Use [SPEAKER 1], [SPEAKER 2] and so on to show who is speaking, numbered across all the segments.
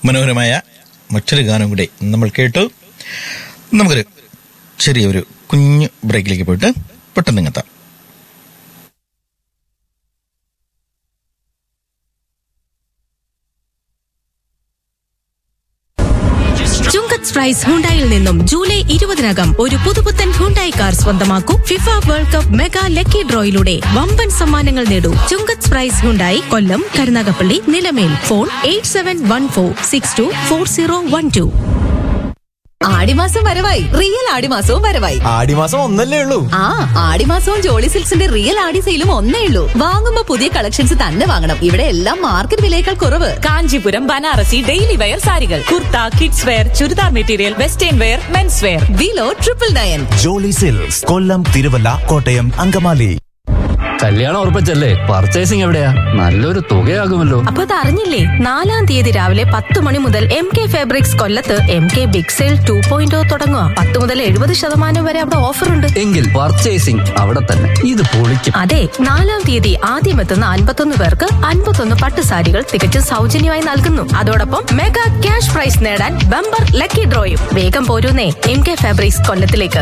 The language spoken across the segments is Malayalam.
[SPEAKER 1] മനോഹരമായ മറ്റൊരു ഗാനം കൂടി നമ്മൾ കേട്ടു നമുക്കൊരു ചെറിയൊരു കുഞ്ഞു ബ്രേക്കിലേക്ക് പോയിട്ട് പെട്ടെന്ന് ഇങ്ങെത്താം
[SPEAKER 2] ചുങ്കത് പ്രൈസ് ഹുണ്ടായിൽ നിന്നും ജൂലൈ ഇരുപതിനകം ഒരു പുതുപുത്തൻ ഹുണ്ടായി കാർ സ്വന്തമാക്കൂ FIFA World Cup mega lucky ഡ്രോയിലൂടെ വമ്പൻ സമ്മാനങ്ങൾ നേടൂ Chungath prize Hyundai Kollam Karunagappally Nilamel phone eight seven one four six two four zero one two
[SPEAKER 3] ആടിമാസം വരവായി റിയൽ ആടിമാസവും വരവായി
[SPEAKER 4] ആടിമാസം ഒന്നല്ലേ ഉള്ളൂ
[SPEAKER 3] ആ ആടിമാസവും ജോളി സിൽക്സിന്റെ റിയൽ ആടി സെയിലും ഒന്നേ ഉള്ളൂ വാങ്ങുമ്പോ പുതിയ കളക്ഷൻസ് തന്നെ വാങ്ങണം ഇവിടെ എല്ലാം മാർക്കറ്റ് വിലയേക്കാൾ കുറവ്
[SPEAKER 5] കാഞ്ചീപുരം ബനാറസി ഡെയിലി വെയർ സാരികൾ kurta kids wear churidar material western wear mens wear
[SPEAKER 3] below triple nine
[SPEAKER 6] Jolly silks Kollam Thiruvalla Kottayam Angamaly
[SPEAKER 7] കല്യാണം ഉറപ്പിച്ചല്ലേ പർച്ചേസിംഗ് എവിടെയാ നല്ലൊരു തുകയാകുമല്ലോ
[SPEAKER 2] അപ്പൊ അത് അറിഞ്ഞില്ലേ നാലാം തീയതി രാവിലെ പത്ത് മണി മുതൽ എം കെ ഫാബ്രിക്സ് കൊല്ലത്ത് M K big sale two point തുടങ്ങുക പത്ത് മുതൽ എഴുപത് ശതമാനം വരെ അവിടെ ഓഫർ ഉണ്ട്
[SPEAKER 7] എങ്കിൽ പർച്ചേസിംഗ് അവിടെ തന്നെ ഇത് പൊളിക്കും
[SPEAKER 2] അതെ നാലാം തീയതി ആദ്യം എത്തുന്ന അൻപത്തൊന്ന് പേർക്ക് അൻപത്തൊന്ന് പട്ടുസാരികൾ തികച്ചും സൗജന്യമായി നൽകുന്നു അതോടൊപ്പം മെഗാ ക്യാഷ് പ്രൈസ് നേടാൻ ബമ്പർ ലക്കി ഡ്രോയും വേഗം പോരൂന്നേ എം കെ ഫാബ്രിക്സ് കൊല്ലത്തിലേക്ക്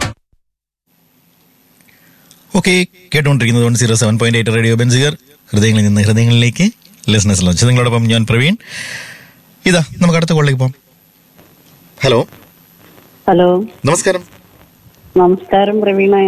[SPEAKER 1] ഓക്കെ കേട്ടുകൊണ്ടിരിക്കുന്നത് one zero seven point eight radio Benziger ഹൃദയങ്ങളിൽ നിന്ന് ഹൃദയങ്ങളിലേക്ക് ലിസണസ് ലോഞ്ച് നിങ്ങളോടൊപ്പം ഞാൻ പ്രവീൺ ഇതാ നമുക്ക് അടുത്ത കോളിലേക്ക് പോകാം ഹലോ
[SPEAKER 8] ഹലോ
[SPEAKER 1] നമസ്കാരം
[SPEAKER 8] നമസ്കാരം പ്രവീണേ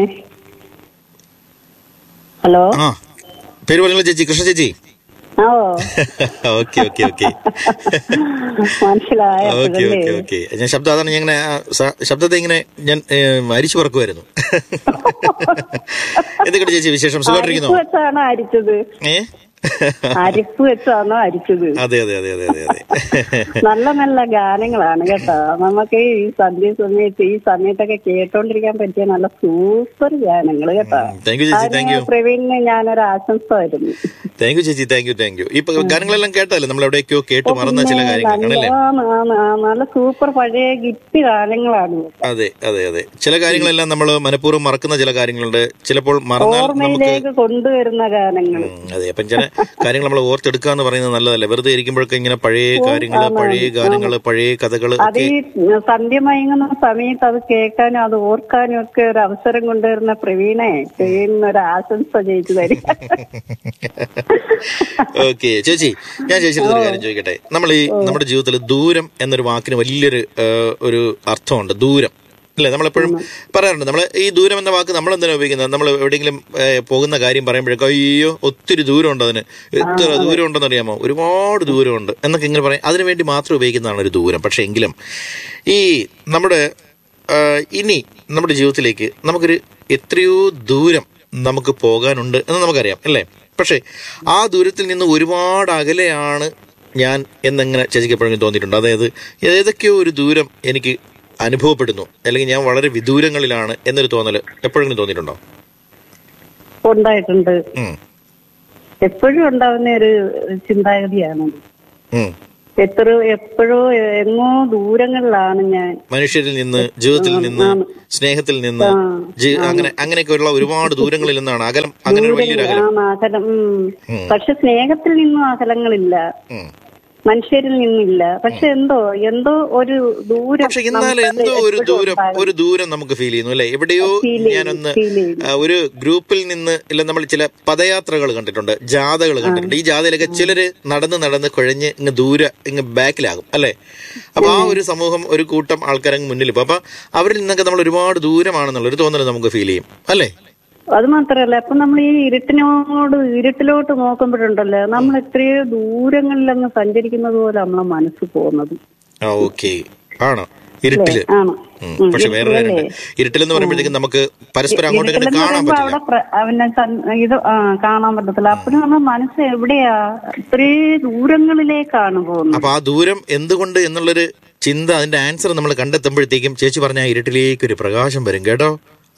[SPEAKER 8] ഹലോ
[SPEAKER 1] ആ പേര് പറഞ്ഞല്ലോ ചേച്ചി കൃഷ്ണ ചേച്ചി
[SPEAKER 8] ഓ
[SPEAKER 1] ഓക്കെ ഓക്കെ ഓക്കെ
[SPEAKER 8] മനസ്സിലായ
[SPEAKER 1] ഓക്കെ ഓക്കെ ഓക്കെ ഞാൻ ശബ്ദം അതാണ് ഞാൻ ഇങ്ങനെ ആ, സ- ശബ്ദത്തെ ഇങ്ങനെ ഞാൻ ഏ, അരിച്ചു പറക്കുമായിരുന്നു എന്തൊക്കെയാണ് ചേച്ചി വിശേഷം
[SPEAKER 8] അരിപ്പ്
[SPEAKER 1] സുഖമായിട്ടിരിക്കുന്നോ
[SPEAKER 8] വെച്ചാണോ അരിച്ചത്
[SPEAKER 1] ഏ
[SPEAKER 8] അരിപ്പ് വെച്ചാണോ അരിച്ചത്
[SPEAKER 1] അതെ അതെ അതെ അതെ അതെ അതെ
[SPEAKER 8] നല്ല നല്ല ഗാനങ്ങളാണ് കേട്ടോ നമുക്ക് ഈ സന്ധ്യ സമയത്ത് ഈ സമയത്തൊക്കെ കേട്ടോണ്ടിരിക്കാൻ പറ്റിയ നല്ല സൂപ്പർ ഗാനങ്ങൾ കേട്ടോ
[SPEAKER 1] താങ്ക് യു ചേച്ചി താങ്ക് യു
[SPEAKER 8] അതിന് പ്രവീണിന് ഞാനൊരു ആശംസ വരുന്നു
[SPEAKER 1] താങ്ക് യു ചേച്ചി താങ്ക് യു താങ്ക് യു ഇപ്പൊ ഗാനങ്ങളെല്ലാം കേട്ടല്ലേ നമ്മൾ എവിടെയൊക്കെയോ കേട്ട് മറന്ന ചില കാര്യങ്ങളാണല്ലേ
[SPEAKER 8] ആണ്, ആണ്, ആ, നല്ല സൂപ്പർ പഴയ ഗിറ്റ് ഗാനങ്ങളാണ്
[SPEAKER 1] അതെ അതെ അതെ ചില കാര്യങ്ങളെല്ലാം നമ്മൾ മനഃപൂർവ്വം മറക്കുന്ന ചില കാര്യങ്ങളുണ്ട് ചിലപ്പോൾ മറന്നാൽ നമുക്ക്
[SPEAKER 8] ഓർമ്മയിലേക്ക് കൊണ്ടുവരുന്ന ഗാനങ്ങൾ
[SPEAKER 1] ഉം, അതെ അപ്പം ചില കാര്യങ്ങൾ നമ്മൾ ഓർത്തെടുക്കുക എന്ന് പറയുന്നത് നല്ലതല്ലേ വെറുതെ ഇരിക്കുമ്പോഴൊക്കെ ഇങ്ങനെ പഴയ കാര്യങ്ങൾ പഴയ ഗാനങ്ങൾ പഴയ കഥകൾ
[SPEAKER 8] അത് ഈ സന്ധ്യ മയങ്ങുന്ന സമയത്ത് അത് കേൾക്കാനും അത് ഓർക്കാനും ഒക്കെ ഒരു അവസരം കൊണ്ടുവരുന്ന പ്രവീണെ പ്രവീണിന് ഒരു ആശംസ ജയിച്ചു തരിക
[SPEAKER 1] ഓക്കെ ചേച്ചി ഞാൻ ചേച്ചിയുടെ ഒരു കാര്യം ചോദിക്കട്ടെ നമ്മൾ ഈ നമ്മുടെ ജീവിതത്തിൽ ദൂരം എന്നൊരു വാക്കിന് വലിയൊരു ആ, ഒരു അർത്ഥമുണ്ട് ദൂരം അല്ലേ നമ്മളെപ്പോഴും പറയാറുണ്ട് നമ്മൾ ഈ ദൂരം എന്ന വാക്ക് നമ്മൾ എന്തിനാ ഉപയോഗിക്കുന്നത് നമ്മൾ എവിടെയെങ്കിലും ഏ, പോകുന്ന കാര്യം പറയുമ്പോഴേക്കും അയ്യോ ഒത്തിരി ദൂരമുണ്ട് അതിന് എത്ര ദൂരം ഉണ്ടെന്ന് അറിയാമോ ഒരുപാട് ദൂരമുണ്ട് എന്നൊക്കെ ഇങ്ങനെ പറയും അതിനു വേണ്ടി മാത്രം ഉപയോഗിക്കുന്നതാണ് ഒരു ദൂരം പക്ഷെ എങ്കിലും ഈ നമ്മുടെ ആ, ഇനി നമ്മുടെ ജീവിതത്തിലേക്ക് നമുക്കൊരു എത്രയോ ദൂരം നമുക്ക് പോകാനുണ്ട് എന്ന് നമുക്കറിയാം അല്ലേ പക്ഷേ ആ ദൂരത്തിൽ നിന്ന് ഒരുപാട് അകലെയാണ് ഞാൻ എന്നെങ്ങനെ ചേച്ചിക്ക് എപ്പോഴെങ്കിലും തോന്നിയിട്ടുണ്ട് അതായത് ഏതൊക്കെയോ ഒരു ദൂരം എനിക്ക് അനുഭവപ്പെടുന്നു അല്ലെങ്കിൽ ഞാൻ വളരെ വിദൂരങ്ങളിലാണ് എന്നൊരു തോന്നൽ എപ്പോഴെങ്കിലും തോന്നിയിട്ടുണ്ടോ
[SPEAKER 8] ഉണ്ടായിട്ടുണ്ട്
[SPEAKER 1] ഉം,
[SPEAKER 8] എപ്പോഴും ഉണ്ടാവുന്ന ഒരു ചിന്താഗതിയാണ്
[SPEAKER 1] ഉം.
[SPEAKER 8] എത്ര എപ്പോഴോ എങ്ങോ ദൂരങ്ങളിലാണ് ഞാൻ
[SPEAKER 1] മനുഷ്യരിൽ നിന്ന് ജീവിതത്തിൽ നിന്ന്
[SPEAKER 8] ആണ്.
[SPEAKER 1] സ്നേഹത്തിൽ നിന്ന് ജീ- അങ്ങനെ അങ്ങനെയൊക്കെയുള്ള ഒരുപാട് ദൂരങ്ങളിൽ നിന്നാണ് അകലം അങ്ങനെ ഒരു വലിയൊരു അകലം
[SPEAKER 8] ദൂരങ്ങൾ- ആ, അകലം ഉം. പക്ഷെ സ്നേഹത്തിൽ നിന്നും അകലങ്ങളില്ല
[SPEAKER 1] ഉം.
[SPEAKER 8] മനുഷ്യരിൽ നിന്നില്ല പക്ഷെ എന്തോ എന്തോ ഒരു ദൂരം
[SPEAKER 1] പക്ഷെ എന്നാലും
[SPEAKER 8] നമുക്ക്
[SPEAKER 1] എന്തോ ഒരു
[SPEAKER 8] എപ്പോഴും
[SPEAKER 1] ദൂരം
[SPEAKER 8] ഉണ്ടാകും.
[SPEAKER 1] ഒരു ദൂരം നമുക്ക് ഫീൽ ചെയ്യുന്നു അല്ലെ എവിടെയോ
[SPEAKER 8] Feel ചെയ്യും,
[SPEAKER 1] ഞാനൊന്ന്
[SPEAKER 8] feel ചെയ്യും.
[SPEAKER 1] ആ, ഒരു ഗ്രൂപ്പിൽ നിന്ന് ഇല്ല നമ്മൾ ചില പദയാത്രകൾ കണ്ടിട്ടുണ്ട് ജാഥകൾ കണ്ടിട്ടുണ്ട് ഈ ജാഥയിലൊക്കെ ചിലര് നടന്ന് നടന്ന് കുഴഞ്ഞ് ഇങ്ങ് ദൂരെ ഇങ്ങ് ബാക്കിലാകും അല്ലെ അപ്പൊ ആ ഒരു സമൂഹം ഒരു കൂട്ടം ആൾക്കാരങ്ങ് മുന്നിൽ ഇപ്പൊ അപ്പൊ അവരിൽ നിന്നൊക്കെ നമ്മൾ ഒരുപാട് ദൂരമാണെന്നുള്ള ഒരു തോന്നൽ നമുക്ക് ഫീൽ ചെയ്യും അല്ലേ
[SPEAKER 8] അത് മാത്രല്ല അപ്പൊ നമ്മൾ ഈ ഇരുട്ടിനോട് ഇരുട്ടിലോട്ട് നോക്കുമ്പോഴുണ്ടല്ലോ നമ്മൾ എത്രയോ ദൂരങ്ങളിലങ്ങ് സഞ്ചരിക്കുന്നത് പോലെ നമ്മളെ മനസ്സ് പോകുന്നത്
[SPEAKER 1] ആ ഓക്കെ ആണോ ഇരുട്ടില്
[SPEAKER 8] ആണ്
[SPEAKER 1] ഉം. പക്ഷെ വേറെ കാര്യമുണ്ട് ഇരുട്ടിലെന്ന് പറയുമ്പോഴത്തേക്കും നമുക്ക് പരസ്പരം അങ്ങോട്ടും ഇങ്ങോട്ടും
[SPEAKER 8] ഇരുട്ടിലെന്ന്
[SPEAKER 1] കാണാൻ
[SPEAKER 8] പറയുമ്പോ
[SPEAKER 1] പറ്റില്ല
[SPEAKER 8] അവിടെ പ്ര- അവനെ സൻ- ഇത് ആ, കാണാൻ പറ്റത്തില്ല അപ്പോഴും നമ്മുടെ മനസ്സ് എവിടെയാ ഇത്രേ ദൂരങ്ങളിലേക്കാണ് പോകുന്നത്
[SPEAKER 1] അപ്പൊ ആ ദൂരം എന്തുകൊണ്ട് എന്നുള്ളൊരു ചിന്ത അതിന്റെ ആൻസർ നമ്മൾ കണ്ടെത്തുമ്പോഴത്തേക്കും ചേച്ചി പറഞ്ഞ ആ ഇരുട്ടിലേക്ക് ഒരു പ്രകാശം വരും കേട്ടോ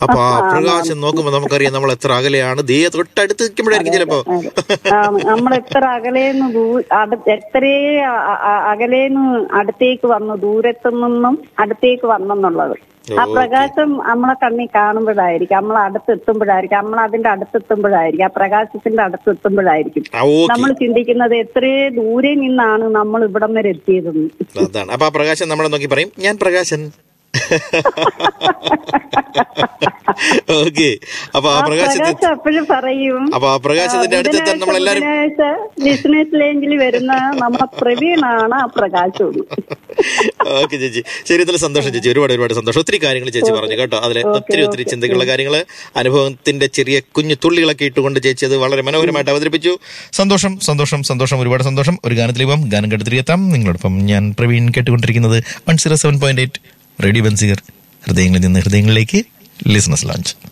[SPEAKER 1] അപ്പൊ ആ പ്രകാശം നോക്കുമ്പോ നമുക്കറിയാം നമ്മൾ എത്ര അകലെയാണ് ദേ തൊട്ടടുത്ത് നിൽക്കുമ്പോഴായിരിക്കും ചിലപ്പോ
[SPEAKER 8] നമ്മൾ എത്ര അകലേന്ന് ദൂ അടു- എത്രേ അ- അ- അകലേന്ന് അടുത്തേക്ക് വന്നു ദൂരത്തു നിന്നും അടുത്തേക്ക് വന്നെന്നുള്ളത് ആ പ്രകാശം നമ്മളെ കണ്ണി കാണുമ്പോഴായിരിക്കും നമ്മൾ അടുത്തെത്തുമ്പോഴായിരിക്കും നമ്മൾ അതിന്റെ അടുത്തെത്തുമ്പോഴായിരിക്കും ആ പ്രകാശത്തിന്റെ അടുത്തെത്തുമ്പോഴായിരിക്കും
[SPEAKER 1] ആ, ഓക്കേ.
[SPEAKER 8] നമ്മൾ ചിന്തിക്കുന്നത് എത്രേ ദൂരെ നിന്നാണ് നമ്മൾ ഇവിടം വരെ എത്തിയതെന്ന്
[SPEAKER 1] അതാണ് അപ്പൊ ആ പ്രകാശം നമ്മളെ നോക്കി പറയും ഞാൻ പ്രകാശൻ ഓക്കെ അപ്പൊ ആ
[SPEAKER 8] ആ
[SPEAKER 1] പ്രകാശത്തിൽ
[SPEAKER 8] പ്രകാശം എപ്പോഴും പറയും
[SPEAKER 1] അപ്പൊ ആ പ്രകാശത്തിന്റെ അടുത്തെത്താൻ നമ്മളെല്ലാരും
[SPEAKER 8] ബിസിനസ് ലേഞ്ചിൽ വരുന്ന നമ്മളെ പ്രവീണാണ് ആ പ്രകാശം
[SPEAKER 1] ഓക്കെ ചേച്ചി ശരി ഇതിൽ സന്തോഷം ചേച്ചി ഒരുപാട് ഒരുപാട് സന്തോഷം ഒത്തിരി കാര്യങ്ങൾ ചേച്ചി പറഞ്ഞു കേട്ടോ അതിൽ ഒത്തിരി ഒത്തിരി ചിന്തകളുള്ള കാര്യങ്ങൾ അനുഭവത്തിന്റെ ചെറിയ കുഞ്ഞു തുള്ളികളൊക്കെ ഇട്ടുകൊണ്ട് ചേച്ചി അത് വളരെ മനോഹരമായിട്ട് അവതരിപ്പിച്ചു സന്തോഷം സന്തോഷം സന്തോഷം ഒരുപാട് സന്തോഷം ഒരു ഗാനത്തിലേക്കും ഗാനം കേട്ടത്തിരിയെത്താം നിങ്ങളോടൊപ്പം ഞാൻ പ്രവീൺ കേട്ടുകൊണ്ടിരിക്കുന്നത് one zero seven point eight radio Benziger ഹൃദയങ്ങളിൽ നിന്ന് ഹൃദയങ്ങളിലേക്ക് ലിസണസ് ലോഞ്ച്